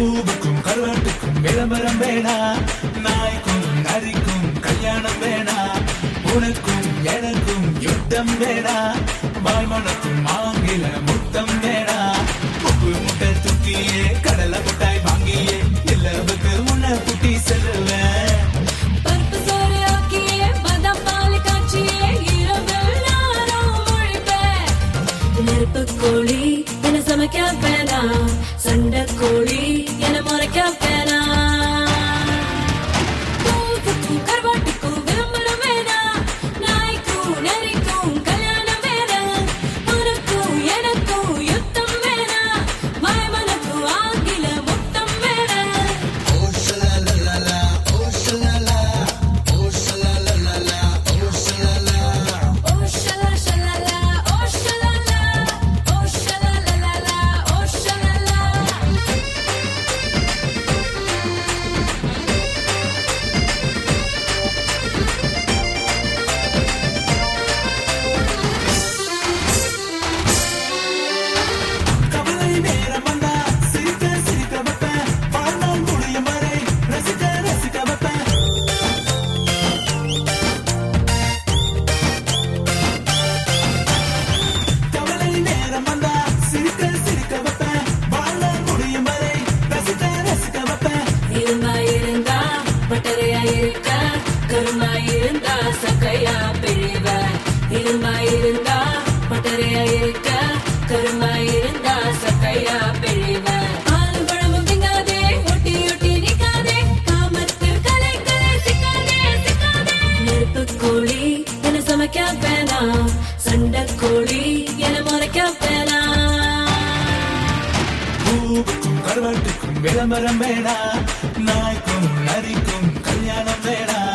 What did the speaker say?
பூவுக்கும் கருவாட்டுக்கும் விளம்பரம் வேணா நாய்க்கும் நரிக்கும் கல்யாணம் வேணா உனக்கும் எனக்கும் யுத்தம் வேணா வாய்மணக்கும் ஆங்கில முத்தம் வேணா உப்பு முட்டை தூக்கியே கடலை முட்டாய் வாங்கியே இல்லவுக்கு உன்னை குட்டி செல்லுவேன் பருப்பு சோறு ஆக்கியே பதம் பால் காய்ச்சியே இரவில் நானும் முழிப்பேன் நெருப்பு கோழி என சமைக்க வேணாம் சண்டை கோழி என முறைக்க வேணாம் பூவுக்கும் கருவாட்டுக்கும் விளம்பரம் வேணாம் நாய்க்கும் நரிக்கும் கல்யாணம் வேணாம் உனக்கும் எனக்கும் யுத்தம் வேணாம் வாய்மனக்கும் ஆங்கில முத்தம் வேணாம் Oh shala shalala, oh shalala, oh shalalalala, oh shalala. கவலை நேரம் வந்தா சிரிக்க சிரிக்க வைப்பேன் வாழ்நாள் முடியும் வரை ரசிக்க ரசிக்க வைப்பேன் கவலை நேரம் வந்தா சிரிக்க சிரிக்க வைப்பேன் வாழ்நாள் முடியும் வரை ரசிக்க ரசிக்க வைப்பேன் இருமா இருந்தா பட்டறையா இருக்க கருமா இருந்தா சக்கையா பிழிவ இருமா இருந்தா பட்டறையா இருக்க கருமா இருந்தா சக்கையா பிழிவ ஆளும் பழமும் திங்காதே ஒட்டி ஒட்டி நிக்காதே காமத்தில் கலைகளே சிக்காதே சிக்காதே நெருப்பு கோழி என சமைக்க வேணாம் சண்டை கோழி என முறைக்க வேணாம் பூவுக்கும் கருவாட்டுக்கும் விளம்பரம் வேணா நாய்க்கும் நரிக்கும் கல்யாணம் வேணா